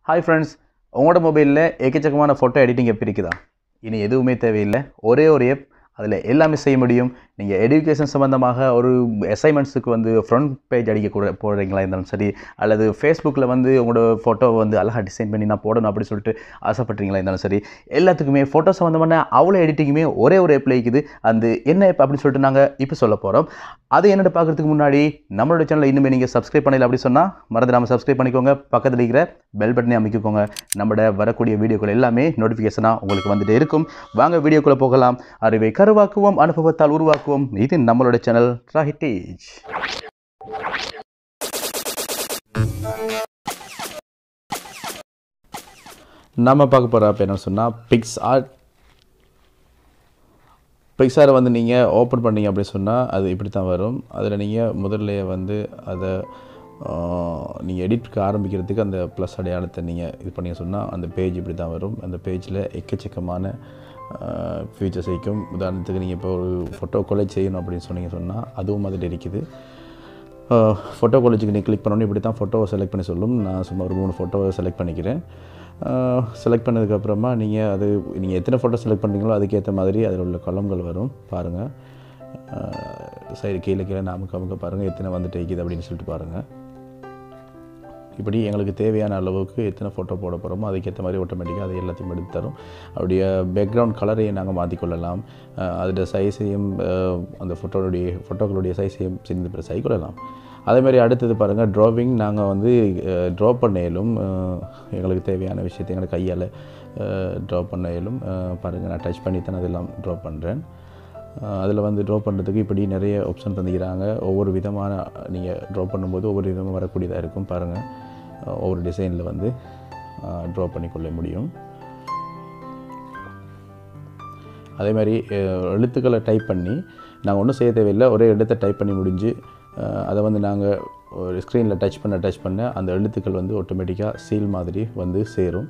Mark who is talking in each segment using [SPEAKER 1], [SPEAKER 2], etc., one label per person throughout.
[SPEAKER 1] hi friends உங்களோட மொபைலில் எக்கச்சக்கமான ஃபோட்டோ எடிட்டிங் எப்படி இருக்குதா இனி எதுவுமே தேவையில்லை ஒரே ஒரு ஆப் அதில் எல்லாமே செய்ய முடியும் நீங்கள் எடுகேஷன் சம்மந்தமாக ஒரு அசைன்மெண்ட்ஸுக்கு வந்து ஃப்ரண்ட் பேஜ் அடிக்க கூட போடுறீங்களா இருந்தாலும் சரி அல்லது ஃபேஸ்புக்கில் வந்து உங்களோட ஃபோட்டோவை வந்து அழகாக டிசைன் பண்ணி நான் போடணும் அப்படி சொல்லிட்டு ஆசைப்பட்றீங்களா இருந்தாலும் சரி எல்லாத்துக்குமே ஃபோட்டோ சம்மந்தமான அவ்வளோ எடிட்டிங்குமே ஒரே ஒரு ஆப்பில் இருக்குது அந்த என்ன ஆப் அப்படின்னு சொல்லிட்டு நாங்கள் இப்போ சொல்ல போகிறோம் அது என்னென்னு பார்க்குறதுக்கு முன்னாடி நம்மளோட சேனலை இன்னுமே நீங்கள் சப்ஸ்கிரைப் பண்ணல அப்படி சொன்னால் மறந்துடாமல் சப்ஸ்கிரைப் பண்ணிக்கோங்க பக்கத்தில் இருக்கிற பெல் பட்டனை அமைக்கிக்கோங்க நம்மளோட வரக்கூடிய வீடியோக்கள் எல்லாமே நோட்டிஃபிகேஷனாக உங்களுக்கு வந்துட்டு இருக்கும் வாங்க வீடியோக்குள்ளே போகலாம் அறிவை கருவாக்குவோம் அனுபவத்தால் உருவாக்குவோம் இது நம்மளோட சேனல் ராஹிட்டேஜ் நம்ம பார்க்க போகிற ஆப் என்னன்னு சொன்னால் பிக்ஸ் ஆர்ட் பிக்சாரை வந்து நீங்கள் ஓப்பன் பண்ணீங்க அப்படி சொன்னால் அது இப்படி தான் வரும் அதில் நீங்கள் முதல்லையே வந்து அதை நீங்கள் எடிட்க்கு ஆரம்பிக்கிறதுக்கு அந்த ப்ளஸ் அடையாளத்தை நீங்கள் இது பண்ணி சொன்னால் அந்த பேஜ் இப்படி தான் வரும் அந்த பேஜில் எக்கச்சக்கமான ஃபீச்சர்ஸ் வைக்கும் உதாரணத்துக்கு நீங்கள் இப்போ ஒரு ஃபோட்டோ கொலேஜ் செய்யணும் அப்படின்னு சொன்னீங்க சொன்னால் அதுவும் அதில் இருக்குது ஃபோட்டோ காலேஜுக்கு நீ கிளிக் பண்ணோன்னே இப்படி தான் ஃபோட்டோவை செலக்ட் பண்ணி சொல்லும் நான் சும்மா ஒரு மூணு ஃபோட்டோவை செலக்ட் பண்ணிக்கிறேன் செலக்ட் பண்ணதுக்கப்புறமா நீங்கள் அது நீங்கள் எத்தனை ஃபோட்டோ செலக்ட் பண்ணுறீங்களோ அதுக்கேற்ற மாதிரி அதில் உள்ள கொலம்கள் வரும் பாருங்கள் சைடு கீழே கீழே நாமக்கு அமுக்க பாருங்கள் எத்தனை வந்துட்டு இருக்குது அப்படின்னு சொல்லிட்டு பாருங்கள் இப்படி எங்களுக்கு தேவையான அளவுக்கு எத்தனை ஃபோட்டோ போட போகிறோமோ அதுக்கேற்ற மாதிரி ஆட்டோமேட்டிக்காக அது எல்லாத்தையும் எடுத்து தரும் அப்படியே பேக்ரவுண்ட் கலரையும் நாங்கள் மாற்றிக்கொள்ளலாம் அதோட சைஸையும் அந்த ஃபோட்டோடைய ஃபோட்டோக்களுடைய சைஸையும் சேர்ந்து சை கொள்ளலாம் அதேமாதிரி அடுத்தது பாருங்கள் ட்ராவிங் நாங்கள் வந்து ட்ரா பண்ண இயலும் எங்களுக்கு தேவையான விஷயத்தை எங்களை கையால் ட்ரா பண்ண இயலும் பாருங்கள் நான் டச் பண்ணி தான் அதெல்லாம் ட்ரா பண்ணுறேன் அதில் வந்து ட்ரா பண்ணுறதுக்கு இப்படி நிறைய ஆப்ஷன் தந்துக்கிறாங்க ஒவ்வொரு விதமான நீங்கள் ட்ரா பண்ணும்போது ஒவ்வொரு விதமாக வரக்கூடியதாக இருக்கும் பாருங்கள் ஒவ்வொரு டிசைனில் வந்து ட்ரா பண்ணிக்கொள்ள முடியும் அதே மாதிரி எழுத்துக்களை டைப் பண்ணி நாங்கள் ஒன்றும் செய்ய தேவையில்லை ஒரே எழுத்தை டைப் பண்ணி முடிஞ்சு அதை வந்து நாங்கள் ஒரு ஸ்க்ரீனில் டச் பண்ண டச் பண்ண அந்த எழுத்துக்கள் வந்து ஆட்டோமேட்டிக்காக சீல் மாதிரி வந்து சேரும்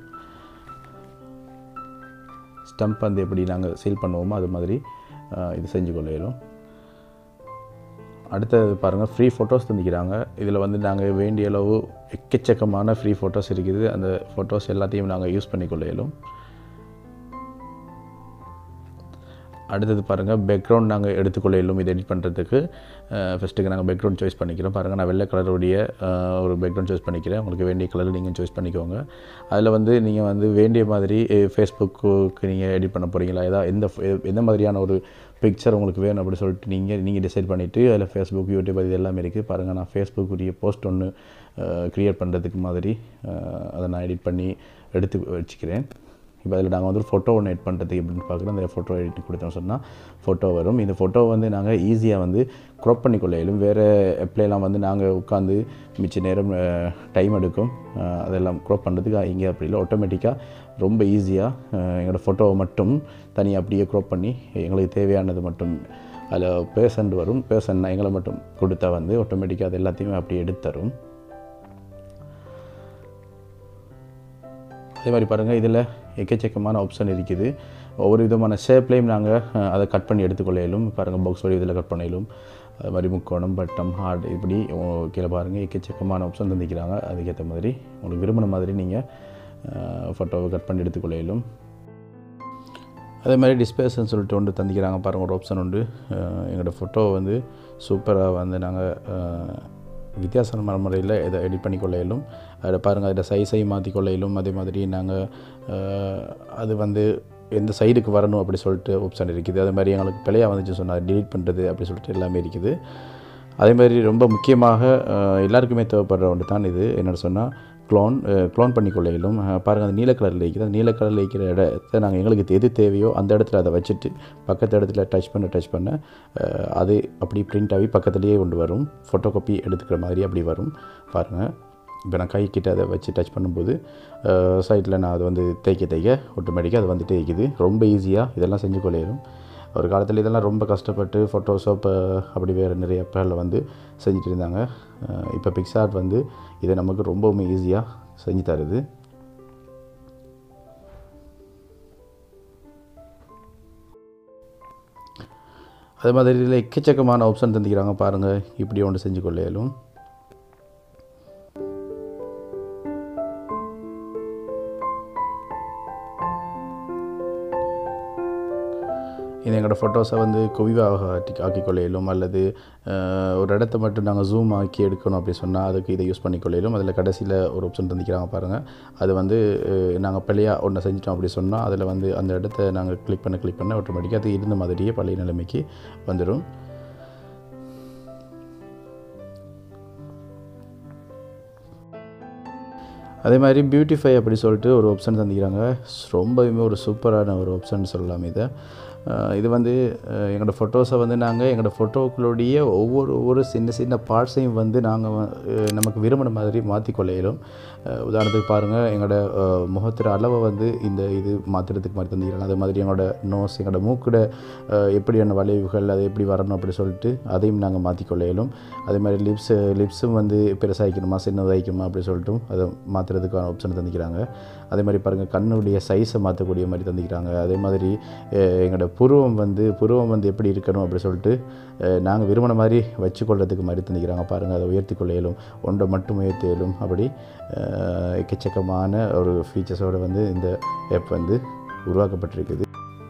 [SPEAKER 1] ஸ்டம்ப் வந்து எப்படி நாங்கள் சீல் பண்ணுவோமோ அது மாதிரி இது செஞ்சு கொள்ள இயலும் அடுத்தது பாருங்கள் ஃப்ரீ ஃபோட்டோஸ் தந்துக்கிறாங்க இதில் வந்து நாங்கள் வேண்டிய அளவு எக்கச்சக்கமான ஃப்ரீ ஃபோட்டோஸ் இருக்குது அந்த ஃபோட்டோஸ் எல்லாத்தையும் நாங்கள் யூஸ் பண்ணிக்கொள்ள இயலும் அடுத்தது பாருங்கள் பேக்ரவுண்ட் நாங்கள் எடுத்துக்கொள்ள இயலும் இது எடிட் பண்ணுறதுக்கு ஃபஸ்ட்டுக்கு நாங்கள் பேக்ரவுண்ட் சாய்ஸ் பண்ணிக்கிறோம் பாருங்கள் நான் வெள்ளை கலருடைய ஒரு பேக்ரவுண்ட் சாய்ஸ் பண்ணிக்கிறேன் உங்களுக்கு வேண்டிய கலர் நீங்கள் சாய்ஸ் பண்ணிக்கோங்க அதில் வந்து நீங்கள் வந்து வேண்டிய மாதிரி ஃபேஸ்புக்கு நீங்கள் எடிட் பண்ண போகிறீங்களா ஏதாவது எந்த எந்த மாதிரியான ஒரு பிக்சர் உங்களுக்கு வேணும் அப்படின்னு சொல்லிட்டு நீங்கள் நீங்கள் டிசைட் பண்ணிவிட்டு அதில் ஃபேஸ்புக் யூடியூப் அது எல்லாமே இருக்குது பாருங்கள் நான் ஃபேஸ்புக்குரிய போஸ்ட் ஒன்று க்ரியேட் பண்ணுறதுக்கு மாதிரி அதை நான் எடிட் பண்ணி எடுத்து வச்சுக்கிறேன் இப்போ அதில் நாங்கள் வந்து ஃபோட்டோ ஒன்று எட் பண்ணுறதுக்கு எப்படின்னு பார்க்குறோம் அந்த ஃபோட்டோ எடிட் கொடுத்தோம் சொன்னால் ஃபோட்டோ வரும் இந்த ஃபோட்டோ வந்து நாங்கள் ஈஸியாக வந்து க்ராப் பண்ணி கொள்ளையிலும் வேறு எப்ளைலாம் வந்து நாங்கள் உட்காந்து மிச்ச நேரம் டைம் எடுக்கும் அதெல்லாம் க்ராப் பண்ணுறதுக்கு இங்கே அப்படி இல்லை ஆட்டோமேட்டிக்காக ரொம்ப ஈஸியாக எங்களோட ஃபோட்டோவை மட்டும் தனியாக அப்படியே க்ராப் பண்ணி எங்களுக்கு தேவையானது மட்டும் அதில் பேசண்ட் வரும் பேசண்ட் எங்களை மட்டும் கொடுத்தா வந்து ஆட்டோமேட்டிக்காக அது எல்லாத்தையுமே அப்படியே எடுத்து தரும் அதே மாதிரி பாருங்கள் இதில் எக்கச்சக்கமான ஆப்ஷன் இருக்குது ஒவ்வொரு விதமான ஷேப்லேயும் நாங்கள் அதை கட் பண்ணி எடுத்துக்கொள்ளையிலும் பாருங்கள் பாக்ஸ் வழி இதில் கட் பண்ணிலும் அது மாதிரி முக்கோணம் பட்டம் ஹார்ட் இப்படி கீழே பாருங்கள் எக்கச்சக்கமான ஆப்ஷன் தந்திக்கிறாங்க அதுக்கேற்ற மாதிரி உங்களுக்கு விரும்பின மாதிரி நீங்கள் ஃபோட்டோவை கட் பண்ணி எடுத்துக்கொள்ளையிலும் அதே மாதிரி டிஸ்பேஸ்ன்னு சொல்லிட்டு ஒன்று தந்திக்கிறாங்க பாருங்கள் ஒரு ஆப்ஷன் உண்டு எங்களோட ஃபோட்டோவை வந்து சூப்பராக வந்து நாங்கள் வித்தியாசமான முறையில் இதை எடிட் பண்ணி கொள்ளையிலும் அதில் பாருங்கள் அதில் சைஸையும் மாற்றி கொள்ளையிலும் அதே மாதிரி நாங்கள் அது வந்து எந்த சைடுக்கு வரணும் அப்படி சொல்லிட்டு ஆப்ஷன் இருக்குது அதே மாதிரி எங்களுக்கு பிழையாக வந்துச்சு சொன்னால் டிலீட் பண்ணுறது அப்படி சொல்லிட்டு எல்லாமே இருக்குது அதே மாதிரி ரொம்ப முக்கியமாக எல்லாருக்குமே தேவைப்படுற ஒன்று தான் இது என்னென்னு சொன்னால் க்ளோன் க்ளோன் பண்ணி கொள்ளையிலும் பாருங்கள் அந்த நீல கலரில் இருக்குது அந்த நீல கலரில் இருக்கிற இடத்த நாங்கள் எங்களுக்கு எது தேவையோ அந்த இடத்துல அதை வச்சுட்டு பக்கத்து இடத்துல டச் பண்ண டச் பண்ண அது அப்படி பிரிண்ட் ஆகி பக்கத்துலேயே கொண்டு வரும் ஃபோட்டோ காப்பி எடுத்துக்கிற மாதிரி அப்படி வரும் பாருங்கள் இப்போ நான் கை கிட்ட அதை வச்சு டச் பண்ணும்போது சைட்டில் நான் அதை வந்து தேய்க்க தேய்க்க ஆட்டோமேட்டிக்காக அது வந்து தேய்க்குது ரொம்ப ஈஸியாக இதெல்லாம் செஞ்சு கொள்ளையிடும் ஒரு காலத்தில் இதெல்லாம் ரொம்ப கஷ்டப்பட்டு ஃபோட்டோஷாப் அப்படி வேறு நிறைய பேரில் வந்து செஞ்சுட்டு இருந்தாங்க இப்போ பிக்சார்ட் வந்து இதை நமக்கு ரொம்பவுமே ஈஸியாக செஞ்சு தருது அதே மாதிரி இதில் எக்கச்சக்கமான ஆப்ஷன் தந்துக்கிறாங்க பாருங்கள் இப்படி ஒன்று செஞ்சு கொள்ளையிலும் இது எங்களோட ஃபோட்டோஸை வந்து குவிவாக ஆக்கி ஆக்கிக்கொள்ளையிலும் அல்லது அஹ், ஒரு இடத்த மட்டும் நாங்கள் ஜூம் ஆக்கி எடுக்கணும் அப்படி சொன்னால் அதுக்கு இதை யூஸ் பண்ணிக்கொள்ளையிலும் அதில் கடைசியில் ஒரு ஆப்ஷன் தந்திக்கிறாங்க பாருங்கள் அது வந்து நாங்கள் பழையாக ஒன்று செஞ்சிட்டோம் அப்படி சொன்னால் அதில் வந்து அந்த இடத்த நாங்கள் கிளிக் பண்ண கிளிக் பண்ண ஆட்டோமேட்டிக்காக அது இருந்த மாதிரியே பழைய நிலைமைக்கு வந்துடும் அதே மாதிரி பியூட்டிஃபை அப்படி சொல்லிட்டு ஒரு ஆப்ஷன் தந்திக்கிறாங்க ரொம்பவுமே ஒரு சூப்பரான ஒரு ஆப்ஷன் சொல்லலாம் இதை அஹ் இது வந்து அஹ் எங்களோட ஃபோட்டோஸை வந்து நாங்கள் எங்களோட ஃபோட்டோக்களுடைய ஒவ்வொரு ஒவ்வொரு சின்ன சின்ன பார்ட்ஸையும் வந்து நாங்கள் நமக்கு விரும்பின மாதிரி மாற்றிக்கொள்ள இயலும் அஹ் உதாரணத்துக்கு பாருங்கள் எங்களோட அஹ், முகத்திர அளவை வந்து இந்த இது மாற்றுறதுக்கு மாதிரி தந்திக்கிறாங்க அதே மாதிரி எங்களோட நோஸ் எங்களோட மூக்கிட அஹ், எப்படியான வளைவுகள் அது எப்படி வரணும் அப்படி சொல்லிட்டு அதையும் நாங்கள் மாற்றிக்கொள்ள இயலும் அதே மாதிரி லிப்ஸ் லிப்ஸும் வந்து பெருசாகிக்கணுமா சின்னதாகிக்கணுமா அப்படி சொல்லிட்டும் அதை மாற்றுறதுக்கான ஆப்ஷன் தந்திக்கிறாங்க அதே மாதிரி பாருங்கள் கண்ணுடைய சைஸை மாற்றக்கூடிய மாதிரி தந்திக்கிறாங்க அதே மாதிரி அஹ், எங்களோட புருவம் வந்து புருவம் வந்து எப்படி இருக்கணும் அப்படி சொல்லிட்டு நாங்கள் விரும்பின மாதிரி வச்சுக்கொள்றதுக்கு மாதிரி தந்திக்கிறாங்க பாருங்கள் அதை உயர்த்தி கொள்ள இயலும் ஒன்றை மட்டும் உயர்த்தி இயலும் அப்படி அஹ், எக்கச்சக்கமான ஒரு ஃபீச்சர்ஸோடு வந்து இந்த ஆப் வந்து உருவாக்கப்பட்டிருக்குது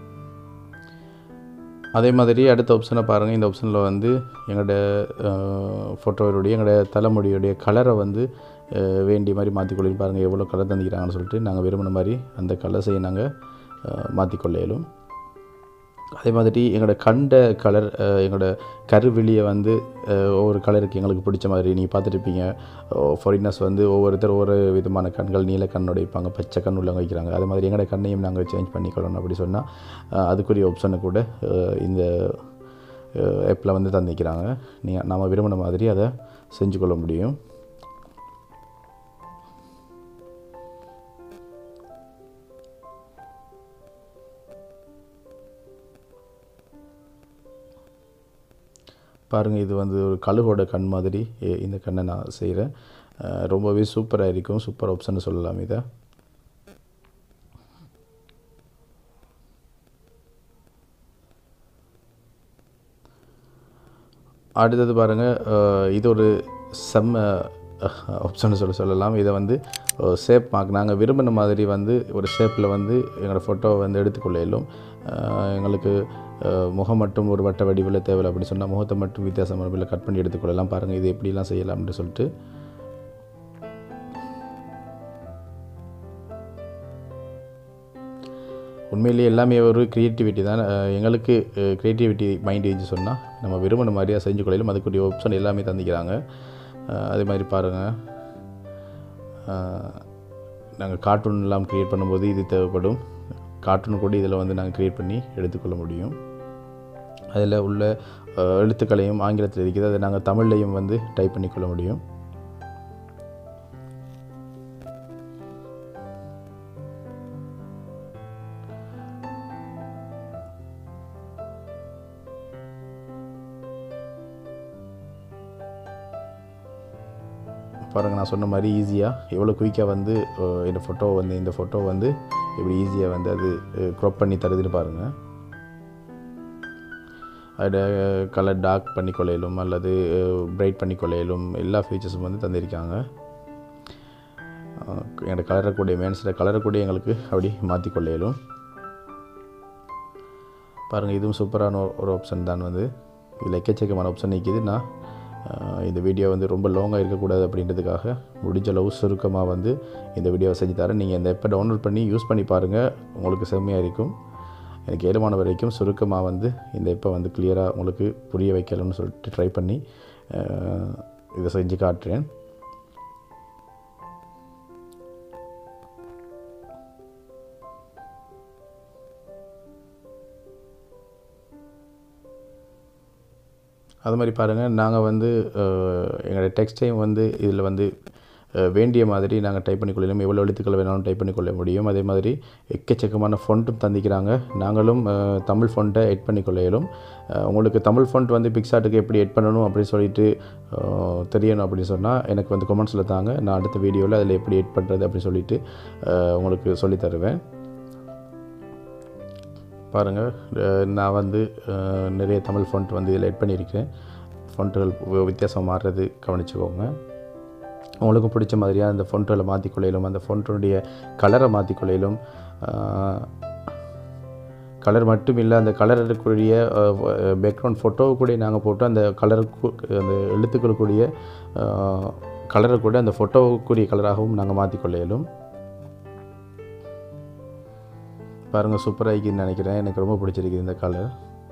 [SPEAKER 1] அதே மாதிரி அடுத்த ஆப்ஷனை பாருங்கள் இந்த ஆப்ஷனில் வந்து எங்களோட ஃபோட்டோவுடைய எங்களோட தலைமுடியுடைய கலரை வந்து அஹ், வேண்டிய மாதிரி மாற்றிக்கொள்ளி பாருங்கள் எவ்வளோ கலர் தந்திக்கிறாங்கன்னு சொல்லிட்டு நாங்கள் விரும்பின மாதிரி அந்த கலர்ஸை நாங்கள் மாற்றிக்கொள்ள இயலும் அதே மாதிரி எங்களோட கண்ட கலர் எங்களோட கருவிழியை வந்து அஹ், ஒவ்வொரு கலருக்கு எங்களுக்கு பிடிச்ச மாதிரி நீங்கள் பார்த்துருப்பீங்க ஃபாரினர்ஸ் வந்து ஒவ்வொருத்தர் ஒவ்வொரு விதமான கண்கள் நீல கண்ணோட வைப்பாங்க பச்சை கண் உள்ளவங்க வைக்கிறாங்க அதே மாதிரி எங்களோட கண்ணையும் நாங்கள் சேஞ்ச் பண்ணிக்கொள்ளணும் அப்படி சொன்னால் அதுக்குரிய ஆப்ஷனை கூட அஹ், இந்த ஆப்பில் வந்து தந்திக்கிறாங்க நீங்கள் நாம் விரும்பின மாதிரி அதை செஞ்சு கொள்ள முடியும் பாருங்கள் இது வந்து ஒரு கழுகோட கண் மாதிரி எ- இந்த கண்ணை நான் செய்கிறேன் ரொம்பவே சூப்பராக இருக்கும் சூப்பர் ஆப்ஷன் சொல்லலாம் இதை அடுத்தது பாருங்கள் இது ஒரு செம்ம ஆப்ஷன் சொல்ல சொல்லலாம் இதை வந்து ஷேப் மார்க் நாங்கள் விரும்பின மாதிரி வந்து ஒரு ஷேப்பில் வந்து எங்களோட ஃபோட்டோவை வந்து எடுத்துக்கொள்ள இயலும் அஹ், எங்களுக்கு அஹ், முகம் மட்டும் ஒரு வட்ட வடிவில் தேவையில்லை அப்படி சொன்னால் முகத்தை மட்டும் வித்தியாசமான வடிவில் கட் பண்ணி எடுத்துக்கொள்ளலாம் பாருங்கள் இது எப்படிலாம் செய்யலாம்னு சொல்லிட்டு உண்மையிலேயே எல்லாமே ஒரு க்ரியேட்டிவிட்டி தான் அஹ் எங்களுக்கு க்ரியேட்டிவிட்டி மைண்ட் இருந்துச்சு சொன்னால் நம்ம விரும்பின மாதிரியாக செஞ்சு கொள்ளையிலும் அதுக்குரிய ஆப்ஷன் எல்லாமே தந்திக்கிறாங்க அஹ் அதே மாதிரி பாருங்கள் நாங்கள் கார்ட்டூன் எல்லாம் க்ரியேட் பண்ணும்போது இது தேவைப்படும் கார்ட்டூன் கூட இதில் வந்து நாங்கள் க்ரியேட் பண்ணி எடுத்துக்கொள்ள முடியும் அதில் உள்ள அஹ், எழுத்துக்களையும் ஆங்கிலத்தில் இருக்குது அதை நாங்கள் தமிழ்லையும் வந்து டைப் பண்ணிக்கொள்ள முடியும் பாருங்கள் நான் சொன்ன மாதிரி ஈஸியாக எவ்வளோ குயிக்காக வந்து அஹ், இந்த ஃபோட்டோ வந்து இந்த ஃபோட்டோ வந்து எப்படி ஈஸியாக வந்து அது க்ராப் பண்ணி தருதுன்னு பாருங்கள் அதோட கலர் டார்க் பண்ணி கொள்ளையிலும் அல்லது பிரைட் பண்ணி கொள்ளையிலும் எல்லா ஃபீச்சர்ஸும் வந்து தந்திருக்காங்க அஹ், என்னோட கலரக்கூடிய மேன்ஸில் கலரக்கூடிய எங்களுக்கு அப்படி மாற்றி கொள்ளையிலும் பாருங்கள் இதுவும் சூப்பரான ஒரு- ஒரு ஆப்ஷன் தான் வந்து இதில் எக்கச்சக்கமான ஆப்ஷன் நிற்கிது நான் அஹ், இந்த வீடியோ வந்து ரொம்ப லாங்காக இருக்கக்கூடாது அப்படின்றதுக்காக முடிஞ்ச அளவு சுருக்கமாக வந்து இந்த வீடியோவை செஞ்சு தரேன் நீங்கள் இந்த எப்போ டவுன்லோட் பண்ணி யூஸ் பண்ணி பாருங்கள் உங்களுக்கு செம்மையாக இருக்கும் எனக்கு ஏழுமான வரைக்கும் சுருக்கமாக வந்து இந்த எப்போ வந்து கிளியராக உங்களுக்கு புரிய வைக்கணும்னு சொல்லிட்டு ட்ரை பண்ணி அஹ், இதை செஞ்சு காட்டுறேன் அது மாதிரி பாருங்கள் நாங்கள் வந்து அஹ், எங்களோட டெக்ஸ்டைம் வந்து இதில் வந்து அஹ், வேண்டிய மாதிரி நாங்கள் டைப் பண்ணிக்கொள்ளலாம் எவ்வளோ எழுத்துக்கள் வேணாலும் டைப் பண்ணிக்கொள்ள முடியும் அதே மாதிரி எக்கச்சக்கமான ஃபொண்ட்டும் தந்திக்கிறாங்க நாங்களும் அஹ், தமிழ் ஃபொண்ட்டை எட் பண்ணிக்கொள்ள இயலும் அஹ், உங்களுக்கு தமிழ் ஃபொண்ட் வந்து பிக்சாட்டுக்கு எப்படி எட் பண்ணணும் அப்படின்னு சொல்லிட்டு அஹ், தெரியணும் அப்படின்னு சொன்னால் எனக்கு வந்து கமெண்ட்ஸில் தாங்க நான் அடுத்த வீடியோவில் அதில் எப்படி எட் பண்ணுறது அப்படின்னு சொல்லிட்டு அஹ், உங்களுக்கு சொல்லித் தருவேன் பாருங்கள் அஹ் நான் வந்து அஹ், நிறைய தமிழ் ஃபont வந்து இதில் எட் பண்ணியிருக்கேன் ஃபொண்ட்டுகள் வித்தியாசம் மாறுறது கவனிச்சுக்கோங்க உங்களுக்கும் பிடிச்ச மாதிரியாக அந்த ஃபொண்ட்டுகளை மாற்றிக்கொள்ளையிலும் அந்த ஃபொண்ட்டுடைய கலரை மாற்றிக்கொள்ளையிலும் கலர் மட்டும் இல்லை அந்த கலருக்குரிய பேக்ரவுண்ட் ஃபோட்டோ கூட நாங்கள் போட்டு அந்த கலருக்கு அந்த எழுத்துக்களுக்குரிய கலரை கூட அந்த ஃபோட்டோவுக்குரிய கலராகவும் நாங்கள் மாற்றிக்கொள்ள இயலும் பாருங்கள் சூப்பராக இருக்குன்னு நினைக்கிறேன் எனக்கு ரொம்ப பிடிச்சிருக்கு இந்த கலர்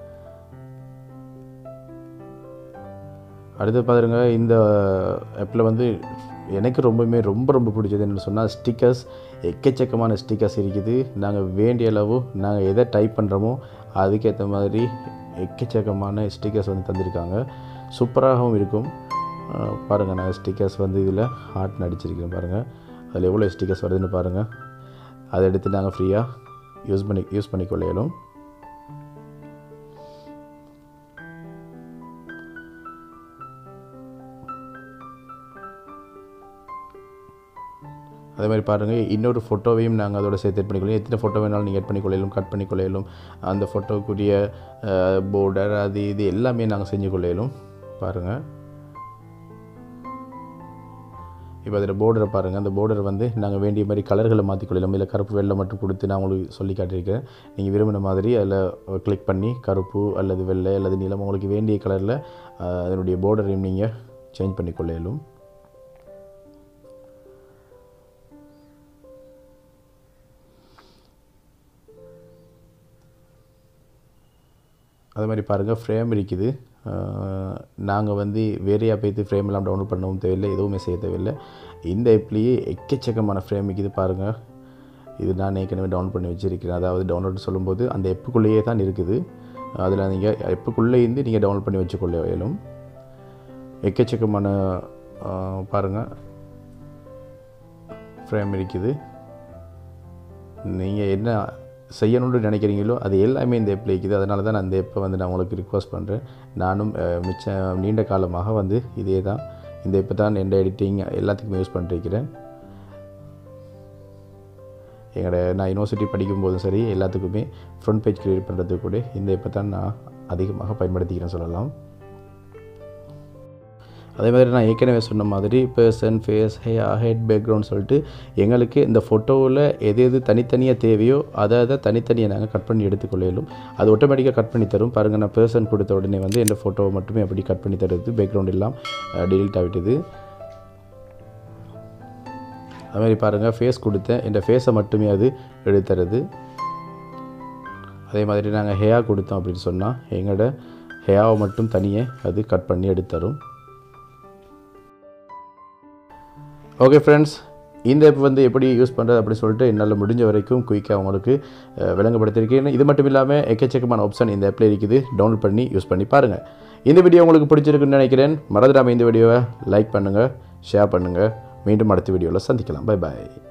[SPEAKER 1] அடுத்து பாருங்க இந்த ஆப்பில் வந்து எனக்கு ரொம்பவுமே ரொம்ப ரொம்ப பிடிச்சது என்னென்னு சொன்னால் ஸ்டிக்கர்ஸ் எக்கச்சக்கமான ஸ்டிக்கர்ஸ் இருக்குது நாங்கள் வேண்டிய அளவு நாங்கள் எதை டைப் பண்ணுறோமோ அதுக்கேற்ற மாதிரி எக்கச்சக்கமான ஸ்டிக்கர்ஸ் வந்து தந்திருக்காங்க சூப்பராகவும் இருக்கும் பாருங்கள் நாங்கள் ஸ்டிக்கர்ஸ் வந்து இதில் ஹார்ட் நடிச்சிருக்கிறோம் பாருங்கள் அதில் எவ்வளோ ஸ்டிக்கர்ஸ் வருதுன்னு பாருங்கள் அதை எடுத்து நாங்கள் ஃப்ரீயாக யூஸ் பண்ணி யூஸ் பண்ணிக்கொள்ள இயலும் அதே மாதிரி பாருங்கள் இன்னொரு ஃபோட்டோவையும் நாங்கள் அதோட சேர்த்து எட் பண்ணிக்கொள்ளலாம் எத்தனை ஃபோட்டோ வேணாலும் நீங்கள் எட் பண்ணிக்கொள்ளையிலும் கட் பண்ணிக்கொள்ளையிலும் அந்த ஃபோட்டோக்குரிய போர்டர் அது இது எல்லாமே நாங்கள் செஞ்சு கொள்ளையிலும் பாருங்கள் இப்போ அதில் போர்டரை பாருங்கள் அந்த போர்டர் வந்து நாங்கள் வேண்டிய மாதிரி கலர்களை மாற்றிக்கொள்ளலாம் இல்லை கருப்பு வெள்ளை மட்டும் கொடுத்து நான் உங்களுக்கு சொல்லி காட்டியிருக்கேன் நீங்கள் விரும்பின மாதிரி அதில் கிளிக் பண்ணி கருப்பு அல்லது வெள்ளை அல்லது நீளம் உங்களுக்கு வேண்டிய கலரில் அதனுடைய போர்டரையும் நீங்கள் சேஞ்ச் பண்ணிக்கொள்ளையிலும் அது மாதிரி பாருங்கள் ஃப்ரேம் இருக்குது நாங்கள் வந்து வேறையாக போய்த்து ஃப்ரேம் எல்லாம் டவுன்லோட் பண்ணவும் தேவையில்லை எதுவுமே செய்ய தேவையில்லை இந்த ஆப்லேயே எக்கச்சக்கமான ஃப்ரேம் இருக்குது பாருங்கள் இது நான் ஏற்கனவே டவுன்லோட் பண்ணி வச்சுருக்கிறேன் அதாவது டவுன்லோட் சொல்லும்போது அந்த எப்புக்குள்ளேயே தான் இருக்குது அதில் நீங்கள் எப்புக்குள்ளேருந்து நீங்கள் டவுன்லோட் பண்ணி வச்சுக்கொள்ள இயலும் எக்கச்சக்கமான பாருங்கள் ஃப்ரேம் இருக்குது நீங்கள் என்ன செய்யணும்னு நினைக்கிறீங்களோ அது எல்லாமே இந்த ஆப்பில் இருக்குது அதனால தான் நான் இந்த ஆப்பை வந்து நான் உங்களுக்கு ரிக்வஸ்ட் பண்ணுறேன் நானும் மிச்சம் நீண்ட காலமாக வந்து இதே தான் இந்த ஆப்பை தான் எந்த எடிட்டிங் எல்லாத்துக்குமே யூஸ் பண்ணிருக்கிறேன் எங்களோட நான் யூனிவர்சிட்டி படிக்கும்போதும் சரி எல்லாத்துக்குமே ஃப்ரண்ட் பேஜ் க்ரியேட் பண்ணுறதுக்கு கூட இந்த ஆப்பை தான் நான் அதிகமாக பயன்படுத்திக்கிறேன் சொல்லலாம் அதே மாதிரி நான் ஏற்கனவே சொன்ன மாதிரி பர்சன் ஃபேஸ் ஹே ஹெட் பேக்ரவுண்ட் சொல்லிட்டு எங்களுக்கு இந்த ஃபோட்டோவில் எது எது தனித்தனியாக தேவையோ அதை அதை தனித்தனியாக நாங்கள் கட் பண்ணி எடுத்துக்கொள்ளையிலும் அது ஆட்டோமேட்டிக்காக கட் பண்ணி தரும் பாருங்கள் நான் பர்சன் கொடுத்த உடனே வந்து எந்த ஃபோட்டோவை மட்டுமே அப்படி கட் பண்ணி தருது பேக்ரவுண்ட் எல்லாம் டெலிட் ஆகிட்டுது அது மாதிரி பாருங்கள் ஃபேஸ் கொடுத்தேன் இந்த ஃபேஸை மட்டுமே அது எடுத்துறது அதே மாதிரி நாங்கள் ஹேயா கொடுத்தோம் அப்படின்னு சொன்னால் எங்களோட ஹேயாவை மட்டும் தனியே அது கட் பண்ணி எடுத்துரும் ஓகே ஃப்ரெண்ட்ஸ் இந்த ஆப் வந்து எப்படி யூஸ் பண்ணுறது அப்படி சொல்லிட்டு என்னால் முடிஞ்ச வரைக்கும் குயிக்காக உங்களுக்கு விளங்கப்படுத்திருக்கேன் இது மட்டும் இல்லாமல் எக்கச்சக்கமான ஆப்ஷன் இந்த ஆப்பில் இருக்குது டவுன்லோட் பண்ணி யூஸ் பண்ணி பாருங்கள் இந்த வீடியோ உங்களுக்கு பிடிச்சிருக்குன்னு நினைக்கிறேன் மறந்துடாமல் இந்த வீடியோவை லைக் பண்ணுங்கள் ஷேர் பண்ணுங்கள் மீண்டும் அடுத்த வீடியோவில் சந்திக்கலாம் பை பாய்